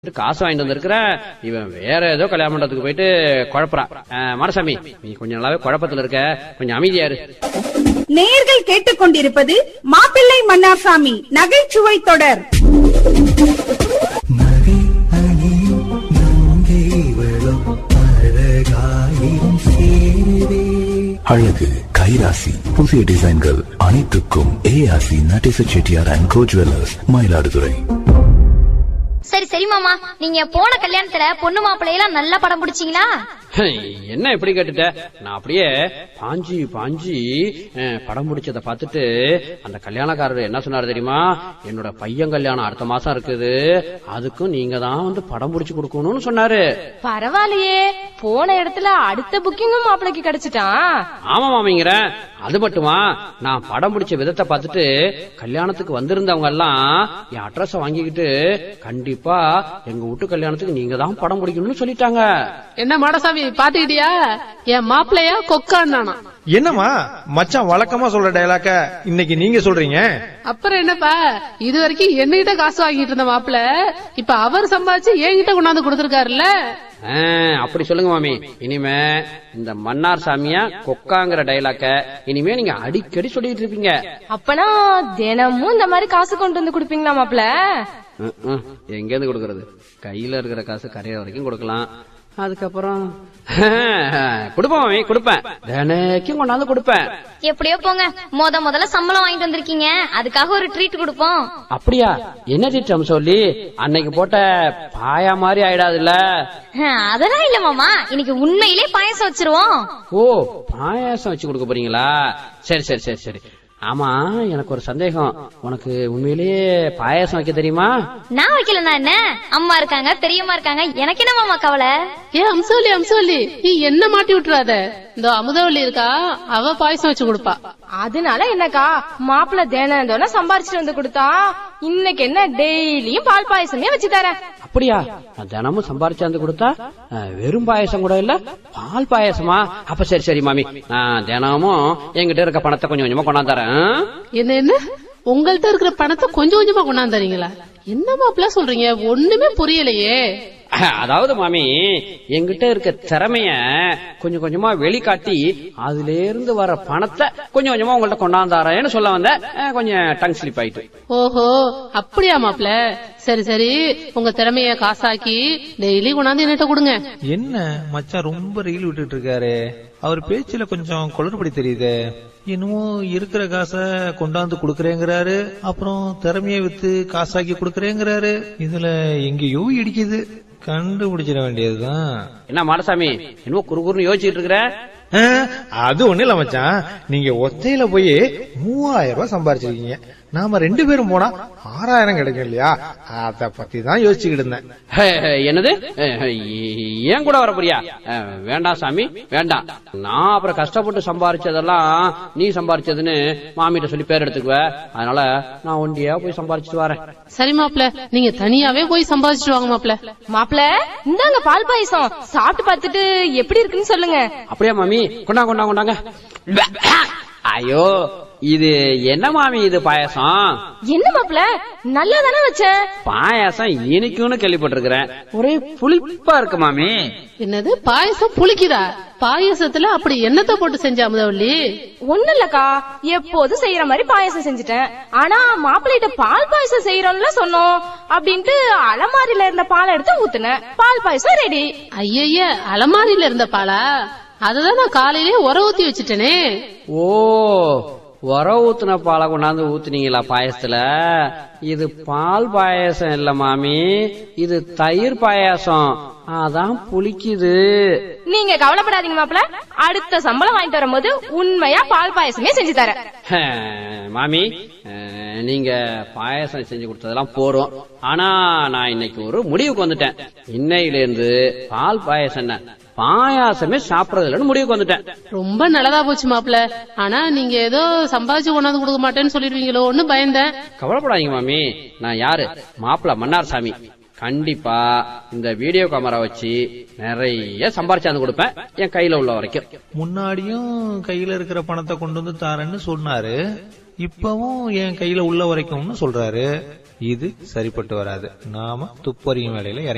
காசு வாங்கிட்டு வந்திருக்கிற இவன் வேற ஏதோ கல்யாண மண்டபத்துக்கு போயிட்டு குழப்பறான் அஹ், மாடசாமி நீ கொஞ்சம் நல்லாவே குழப்பத்துல இருக்க கொஞ்சம் அமைதியா இரு நேயர்கள் கேட்டுக்கொண்டிருப்பது மாப்பிள்ளை மன்னார்சாமி நகைச்சுவை தொடர் மதி அணியும் நங்கை வளம் அழகாயிரம் சேருவே அழகு கைராசி புதிய டிசைன்கள் அனைத்துக்கும் ஏஆசி நட்டிச Chettiar and co jewellers Mayiladuthurai சரி சரி மாமா நீங்க போன கல்யாணத்துல பொண்ணு மாப்பிள்ளையெல்லாம் நல்லா படம் பிடிச்சீங்களா என்ன எப்படி கேட்டுட்ட நான் அப்படியே பாஞ்சி பாஞ்சி அஹ், படம் முடிச்சத பார்த்துட்டு அந்த கல்யாணக்காரர் என்ன சொன்னாரு தெரியுமா என்னோட பையன் கல்யாணம் அடுத்த மாசம் இருக்குது அதுக்கும் நீங்க தான் வந்து படம் முடிச்சு கொடுக்கணும்னு சொன்னாரு பரவாயில்லையே போன இடத்துல அடுத்த புக்கிங்கும் மாப்பிளைக்கு கிடைச்சிட்டான் ஆமா மாமிங்கிற அது மட்டுமா நான் படம் பிடிச்ச விதத்தை பார்த்துட்டு கல்யாணத்துக்கு வந்திருந்தவங்க எல்லாம் என் அட்ரஸ வாங்கிக்கிட்டு கண்டிப்பா எங்க வீட்டு கல்யாணத்துக்கு நீங்க தான் படம் பிடிக்கணும்னு சொல்லிட்டாங்க என்ன மாடசாமி பாத்துக்கிட்டியா என் மாப்பிள்ளையா கொக்கான்னானா என்னம்மா மச்சான் வழக்கமா சொல்ற டயலாக்க இன்னைக்கு நீங்க சொல்றீங்க அப்புறம் என்னப்பா இது வரைக்கும் என்கிட்ட காசு வாங்கிட்டு இருந்த மாப்பிள்ள இப்ப அவர் சம்பாதிச்சு என்கிட்ட கொண்டாந்து கொடுத்திருக்காருல்ல ஆ, அப்படி சொல்லுங்க மாமி இனிமே இந்த மன்னார் சாமியா கொக்காங்கிற டைலாக்க இனிமே நீங்க அடிக்கடி சொல்லிட்டு இருப்பீங்க அப்பனா தினமும் இந்த மாதிரி காசு கொண்டு வந்து குடுப்பீங்களா மாப்பிள ம், ம். எங்க இருந்து கொடுக்கறது கையில இருக்கிற காசு கரையிற வரைக்கும் கொடுக்கலாம் அதுக்கப்புறம் கொடுப்பேன் மாமி கொடுப்பேன் தினைக்கும் கொண்டாந்து கொடுப்பேன் எப்படியோ போங்க முத முதல்ல சம்பளம் வாங்கிட்டு வந்திருக்கீங்க அதுக்காக ஒரு ட்ரீட் கொடுப்போம் அப்படியா என்ன திட்டம் சொல்லி அன்னைக்கு போட்ட பாயா மாதிரி ஆயிடாதுல்ல ஹம், அதெல்லாம் இல்ல மாமா இன்னைக்கு உண்மையிலே பாயசம் வச்சிருவோம் ஓ பாயாசம் வச்சு கொடுக்க போறீங்களா சரி சரி சரி சரி ஆமா எனக்கு ஒரு சந்தேகம் உனக்கு உண்மையிலேயே பாயாசம் வைக்க தெரியுமா நான் வைக்கலன்னா என்ன அம்மா இருக்காங்க பெரியம்மா இருக்காங்க எனக்கு என்ன மாமா கவலை ஏ அம்சவல்லி அம்சவல்லி நீ என்ன மாட்டி விட்டுறாத இந்த அமுதவல்லி இருக்கா அவ பாயசம் வச்சு கொடுப்பா அதனால என்னக்கா மாப்பிள்ள தினம் தினம் சம்பாரிச்சுட்டு வந்து கொடுத்தா இன்னைக்கு என்ன டெய்லியும் பால் பாயசமே வச்சு தரேன் அப்படியா நான் தினமும் சம்பாரிச்சாந்து கொடுத்தா அஹ், வெறும் பாயாசம் கூட இல்ல பால் பாயாசமா அப்ப சரி சரி மாமி நான் தினமும் என்கிட்ட இருக்க பணத்தை கொஞ்சம் கொஞ்சமா கொண்டாந்து தரேன் ஆ? என்ன என்ன உங்கள்ட்ட இருக்கிற பணத்தை கொஞ்சம் கொஞ்சமா கொண்டாந்து தரீங்களா என்ன மாப்பிள்ள சொல்றீங்க ஒண்ணுமே புரியலையே அதாவது மாமி என்கிட்ட இருக்க திறமைய கொஞ்சம் கொஞ்சமா வெளிக்காட்டி அதுல இருந்து வர பணத்தை கொஞ்சம் கொஞ்சமா உங்கள்ட்ட கொண்டாந்தாரேன்னு சொல்ல வந்த அஹ், கொஞ்சம் டங் ஸ்லிப் ஆயிட்டு ஓஹோ அப்படியா மாப்ள சரி சரி உங்க திறமைய காசாக்கி டெய்லி கொண்டாந்து என்கிட்ட கொடுங்க என்ன மச்சான் ரொம்ப ரீல் விட்டுட்டு இருக்காரு அவர் பேச்சுல கொஞ்சம் குளறுபடி தெரியுதே என்னமோ இருக்கிற காசை கொண்டாந்து கொடுக்கறேங்கிறாரு அப்புறம் திறமைய வித்து காசாக்கி கொடுக்கறேங்கிறாரு இதுல எங்கேயோ இடிக்குது கண்டுபிடிச்சிட வேண்டியதுதான் என்ன மாடசாமி என்னமோ குறுகுறுன்னு யோசிச்சுட்டு இருக்கிற ஆ, அது ஒண்ணு இல்ல மச்சான் நீங்க ஒத்தையில போய் மூவாயிரம் ரூபாய் சம்பாரிச்சிருக்கீங்க நாம ரெண்டு பேரும் போனா ஆறாயிரம் கிடைக்கும் இல்லையா அத பத்தி தான் யோசிச்சுக்கிட்டு இருந்தேன் ஹே, ஹே, என்னது அஹ், ஏன் கூட வர போறியா அஹ், வேண்டாம் சாமி வேண்டாம் நான் அப்புறம் கஷ்டப்பட்டு சம்பாரிச்சதெல்லாம் நீ சம்பாரிச்சதுன்னு மாமிட்ட சொல்லி பேர் எடுத்துக்குவ அதனால நான் ஒண்டியா போய் சம்பாரிச்சிட்டு வரேன் சரி மாப்ள நீங்க தனியாவே போய் சம்பாதிச்சுட்டு வாங்க மாப்ள மாப்பிள இந்தாங்க பால் பாயசம் சாப்பிட்டு பார்த்துட்டு எப்படி இருக்குன்னு சொல்லுங்க அப்படியா மாமி கொண்டா கொண்டா கொண்டாங்க ஐயோ இது என்ன மாமி இது பாயாசம் என்ன மாப்பிள நல்லா தானே வச்சேன் பாயாசம் இனிக்கும்னு கேள்விப்பட்டிருக்கிறேன் ஒரே புளிப்பா இருக்கு மாமி என்னது பாயசம் புளிக்குதா பாயசத்துல அப்படி என்னத்தை போட்டு செஞ்ச அமுதவல்லி ஒண்ணு இல்லக்கா எப்போதும் செய்யற மாதிரி பாயசம் செஞ்சுட்டேன் ஆனா மாப்பிள்ளைகிட்ட பால் பாயசம் செய்யறோம்ல சொன்னோம் அப்படின்ட்டு அலமாரியில இருந்த பாலை எடுத்து ஊத்துனேன் பால் பாயசம் ரெடி ஐயய்ய அலமாரியில இருந்த பாலா அததான் நான் காலையிலே உர ஊத்தி வச்சுட்டேனே ஓ உர ஊத்துன பாலை கொண்டாந்து ஊத்துனீங்களா பாயசத்துல இது பால் பாயாசம் இல்ல மாமி இது தயிர் பாயாசம் அதான் புளிக்குது நீங்க கவலைப்படாதீங்க மாப்பிள அடுத்த சம்பளம் வாங்கிட்டு வரும்போது உண்மையா பால் பாயசமே செஞ்சு தரேன் அஹ், மாமி அஹ், நீங்க பாயாசம் செஞ்சு கொடுத்ததெல்லாம் போறோம் ஆனா நான் இன்னைக்கு ஒரு முடிவுக்கு வந்துட்டேன் இன்னையில இருந்து பால் பாயாசம் என்ன பாயாசமே சாப்பிடறதுலன்னு முடிவுக்கு வந்துட்டேன் ரொம்ப நல்லதா போச்சு மாப்ள ஆனா நீங்க ஏதோ சம்பாதிச்சு கொண்டாந்து கொடுக்க மாட்டேன்னு சொல்லிடுவீங்களோன்னு பயந்தேன் கவலைப்படாதீங்க மாமி நான் யாரு மாப்பிள்ள மன்னார் சாமி கண்டிப்பா இந்த வீடியோ கேமரா வச்சு நிறைய சம்பாரிச்சாந்து கொடுப்பேன் என் கையில உள்ள வரைக்கும் முன்னாடியும் கையில இருக்கிற பணத்தை கொண்டு வந்து தாரேன்னு சொன்னாரு இப்பவும் என் கையில உள்ள வரைக்கும்னு சொல்றாரு இது சரிப்பட்டு வராது நாம துப்பறியும் வேலையில இறங்கி